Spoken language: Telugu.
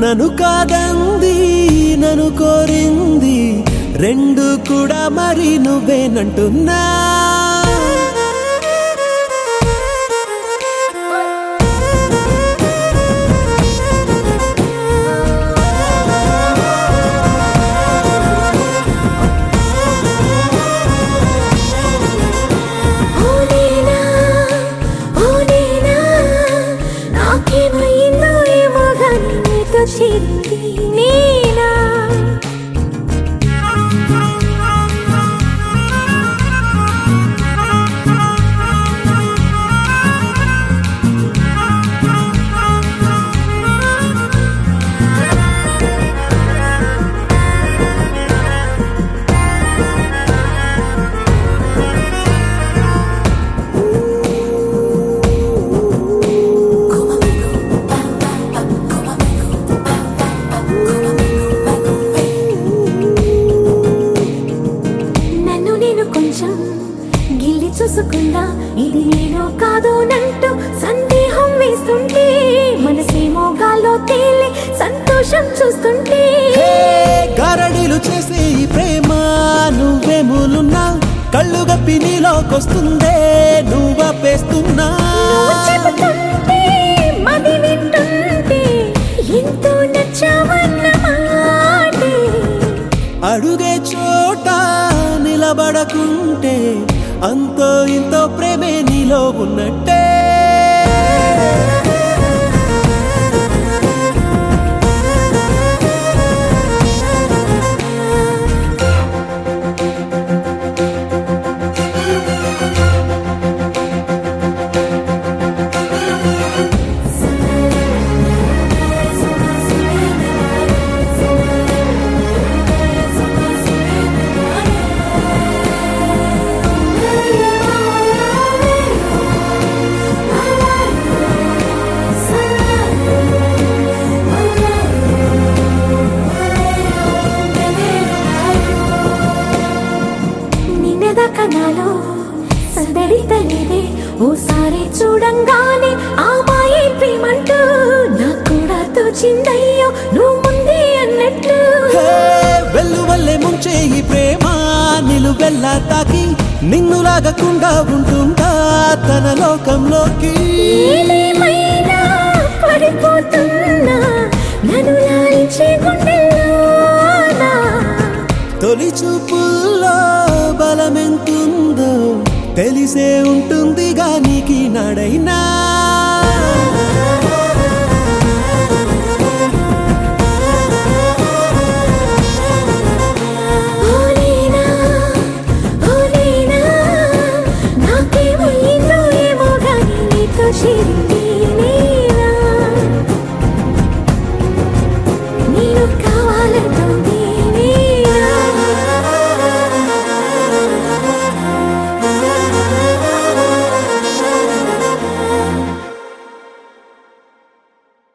నన్ను కాదంది నన్ను కోరింది రెండు కూడా మరి నువ్వేనంటున్నా ఓ నేనా ఓ నేనా నాకేమైందో ఏమో గాని నీతో చేరింది నేనా నన్ను నేను కొంచెం గిల్లి చూసుకున్నా ఇది నేను కాదు నంటూ సందేహం వేస్తుంటే మనసేమో గాల్లో తేలి సంతోషం చూస్తుంటే హే, గారడీలు చేసే ఈ ప్రేమ నువ్వేములున్నా కళ్ళు గప్పి నీలోకొస్తుందే నువ్వపేస్తున్నా నువ్వు చెబుతుంటే మది వింటుంటే ఎంతో నచ్చావన్న మాటే అడుగే చోట నిలబడకుంటే అంతో ఇంతో ప్రేమే నీలో ఉన్నట్టే నిన్నదాకా నాలో సందడి తలేదే ఓసారి చూడంగానే ఆ మాయే ప్రేమంటూ నాకు కూడా తోచిందయ్యో నువ్వు ముందే అన్నట్టు హే, వెల్లు వల్లే ముంచే ఈ ప్రేమ నిలువెల్లా తాకి నిన్ను లాగకుండా ఉంటుందా తన లోకంలోకి ఏదేమైనా పడిపోతున్నా నన్ను లాలించే గుండెల్లోనా తొలి చూపుల్లో బలమెంతుందో తెలిసే ఉంటుందిగా నీకి నాడైనా